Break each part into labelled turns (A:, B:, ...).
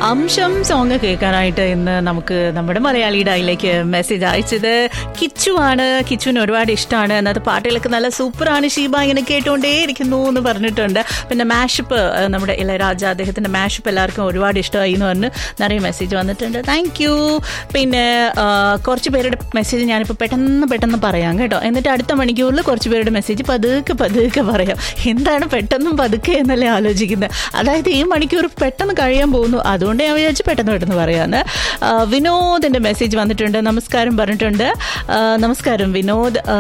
A: അംശം സോങ് കേൾക്കാനായിട്ട് ഇന്ന് നമുക്ക് നമ്മുടെ മലയാളി ഡായിലേക്ക് മെസ്സേജ് അയച്ചത് കിച്ചു ആണ് കിച്ചുവിന് ഒരുപാട് ഇഷ്ടമാണ് എന്നത് പാട്ടുകളൊക്കെ നല്ല സൂപ്പറാണ് ഷീബ ഇങ്ങനെ കേട്ടുകൊണ്ടേ ഇരിക്കുന്നു എന്ന് പറഞ്ഞിട്ടുണ്ട് പിന്നെ മാഷപ്പ് നമ്മുടെ ഇളയരാജ അദ്ദേഹത്തിന്റെ മാഷപ്പ് എല്ലാവർക്കും ഒരുപാട് ഇഷ്ടമായി എന്ന് പറഞ്ഞ് നിറയെ മെസ്സേജ് വന്നിട്ടുണ്ട് താങ്ക് യു പിന്നെ ആ, കുറച്ച് പേരുടെ മെസ്സേജ് ഞാനിപ്പോൾ പെട്ടെന്ന് പെട്ടെന്ന് പറയാം കേട്ടോ എന്നിട്ട് അടുത്ത മണിക്കൂറിൽ കുറച്ച് പേരുടെ മെസ്സേജ് പതുക്കെ പതുക്കെ പറയാം എന്താണ് പെട്ടെന്നും പതുക്കെ എന്നല്ലേ ആലോചിക്കുന്നത് അതായത് ഈ മണിക്കൂർ പെട്ടെന്ന് കഴിയാൻ പോകുന്നു അതുകൊണ്ട് ഞാൻ വിചാരിച്ചു പെട്ടെന്ന് പെട്ടെന്ന് പറയാന്ന് ആ, വിനോദിന്റെ മെസ്സേജ് വന്നിട്ടുണ്ട് നമസ്കാരം പറഞ്ഞിട്ടുണ്ട് ആ, നമസ്കാരം വിനോദ് ആ,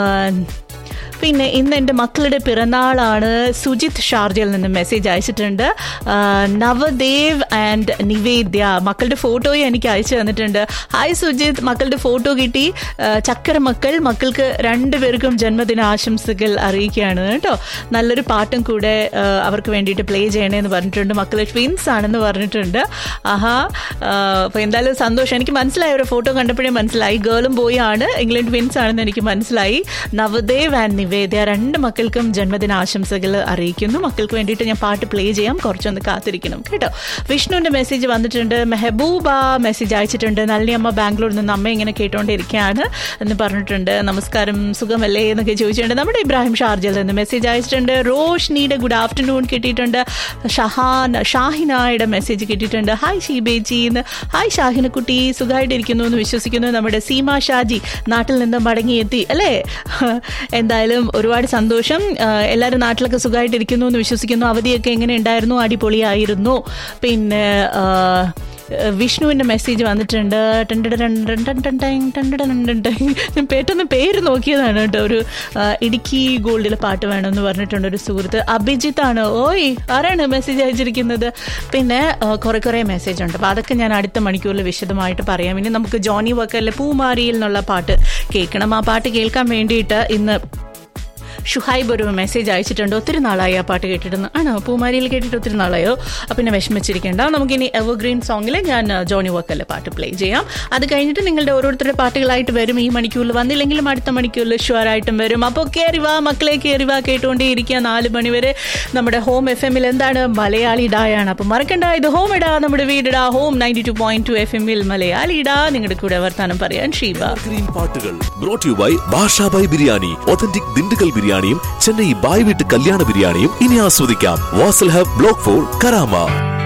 A: പിന്നെ ഇന്ന് എൻ്റെ മക്കളുടെ പിറന്നാളാണ് സുജിത് ഷാർജയിൽ നിന്ന് മെസ്സേജ് അയച്ചിട്ടുണ്ട് ആ, നവദേവ് ആൻഡ് നിവേദ്യ മക്കളുടെ ഫോട്ടോയും എനിക്ക് അയച്ചു തന്നിട്ടുണ്ട് ഹായ് സുജിത് മക്കളുടെ ഫോട്ടോ കിട്ടി ആ, ചക്കര മക്കൾ മക്കൾക്ക് രണ്ടുപേർക്കും ജന്മദിന ആശംസകൾ അറിയിക്കുകയാണ് കേട്ടോ നല്ലൊരു പാട്ടും കൂടെ ആ, അവർക്ക് വേണ്ടിയിട്ട് പ്ലേ ചെയ്യണേന്ന് പറഞ്ഞിട്ടുണ്ട് മക്കൾ ട്വിൻസ് ആണെന്ന് പറഞ്ഞിട്ടുണ്ട് ആഹാ അപ്പോൾ എന്തായാലും സന്തോഷം എനിക്ക് മനസ്സിലായി ഒരു ഫോട്ടോ കണ്ടപ്പോഴേ മനസ്സിലായി ഗേളും ബോയ് ആണ് ഇംഗ്ലണ്ട് ട്വിൻസ് ആണെന്ന് എനിക്ക് മനസ്സിലായി നവദേവ് ആൻഡ് നിവേദ്യ രണ്ട് മക്കൾക്കും ജന്മദിന ആശംസകൾ അറിയിക്കുന്നു മക്കൾക്ക് വേണ്ടിയിട്ട് ഞാൻ പാട്ട് പ്ലേ ചെയ്യാം കുറച്ചൊന്ന് കാത്തിരിക്കണം കേട്ടോ വിഷ്ണുവിന്റെ മെസ്സേജ് വന്നിട്ടുണ്ട് മെഹബൂബ മെസ്സേജ് അയച്ചിട്ടുണ്ട് നല്ലിയമ്മ ബാംഗ്ലൂരിൽ നിന്ന് അമ്മ ഇങ്ങനെ കേട്ടോണ്ടിരിക്കുകയാണ് എന്ന് പറഞ്ഞിട്ടുണ്ട് നമസ്കാരം സുഖമല്ലേ എന്നൊക്കെ ചോദിച്ചിട്ടുണ്ട് നമ്മുടെ ഇബ്രാഹിം ഷാർജയിൽ നിന്ന് മെസ്സേജ് അയച്ചിട്ടുണ്ട് റോഷ്നിയുടെ ഗുഡ് ആഫ്റ്റർനൂൺ കിട്ടിയിട്ടുണ്ട് ഷഹാൻ ഷാഹിനായുടെ മെസ്സേജ് കിട്ടിയിട്ടുണ്ട് ഹായ് ഷീബേച്ചി എന്ന് ഹായ് ഷാഹിന കുട്ടി സുഖമായിട്ടിരിക്കുന്നു എന്ന് വിശ്വസിക്കുന്നു നമ്മുടെ സീമ ഷാജി നാട്ടിൽ നിന്ന് മടങ്ങിയെത്തി അല്ലേ എന്തായാലും ഒരുപാട് സന്തോഷം ആ, എല്ലാവരും നാട്ടിലൊക്കെ സുഖമായിട്ടിരിക്കുന്നു എന്ന് വിശ്വസിക്കുന്നു അവധിയൊക്കെ എങ്ങനെ ഉണ്ടായിരുന്നു അടിപൊളിയായിരുന്നു പിന്നെ ആ, വിഷ്ണുവിന്റെ മെസ്സേജ് വന്നിട്ടുണ്ട് ടണ്ടടടൻ ടണ്ടൻ ടണ്ടൻ ടണ്ടടൻ ടണ്ടൻ. ഞാൻ പെട്ടെന്ന് പേര് നോക്കിയതാണ് കേട്ടോ ഒരു ആ, ഇടുക്കി ഗോൾഡിലെ പാട്ട് വേണമെന്ന് പറഞ്ഞിട്ടുണ്ട് ഒരു സുഹൃത്ത് അഭിജിത്ത് ആണ് ഓയ് ആരാണ് മെസ്സേജ് അയച്ചിരിക്കുന്നത് പിന്നെ ആ, കുറെ കുറെ മെസ്സേജ് ഉണ്ട് അപ്പോൾ അതൊക്കെ ഞാൻ അടുത്ത മണിക്കൂറിൽ വിശദമായിട്ട് പറയാം ഇനി നമുക്ക് ജോണി വക്കറിലെ പൂമാരിയിൽ നിന്നുള്ള പാട്ട് കേൾക്കണം ആ പാട്ട് കേൾക്കാൻ വേണ്ടിയിട്ട് ഇന്ന് ഷുഹൈബ് ഒരു മെസ്സേജ് അയച്ചിട്ടുണ്ട് ഒത്തിരി നാളായി ആ പാട്ട് കേട്ടിരുന്നു ആണോ പൂമാരിയിൽ കേട്ടിട്ട് ഒത്തിരി നാളായോ അപ്പം പിന്നെ വിഷമിച്ചിരിക്കേണ്ട നമുക്കിനി എവർഗ്രീൻ സോങ്ങിൽ ഞാൻ ആ, ജോണി വക്കറിലെ പാട്ട് പ്ലേ ചെയ്യാം അത് കഴിഞ്ഞിട്ട് നിങ്ങളുടെ ഓരോരുത്തരുടെ പാട്ടുകളായിട്ട് വരും ഈ മണിക്കൂറിൽ വന്നില്ലെങ്കിലും അടുത്ത മണിക്കൂറിൽ ഷുവറായിട്ടും വരും അപ്പോൾ കയറി വാ മക്കളെ കയറി വാ കേട്ടുകൊണ്ടേ ഇരിക്കുക നാല് മണി വരെ നമ്മുടെ ഹോം എഫ് എമ്മിൽ എന്താണ് മലയാളി ഡായാണ് അപ്പം മറക്കണ്ട ഇത് ഹോം ഇടാ നമ്മുടെ വീടിടാ home ninety two point two F എമ്മിൽ മലയാളി ഇടാ നിങ്ങളുടെ കൂടെ വർത്താനം പറയാൻ ഷീബ
B: ഗ്രീൻ പാട്ടുകൾ brought you by Basha Bhai biryani authentic Dindigul ബിരിയാണിയും ചെന്നൈ ബായ് വീട്ട് കല്യാണ ബിരിയാണിയും ഇനി ആസ്വദിക്കാം Vasal hub block four Karama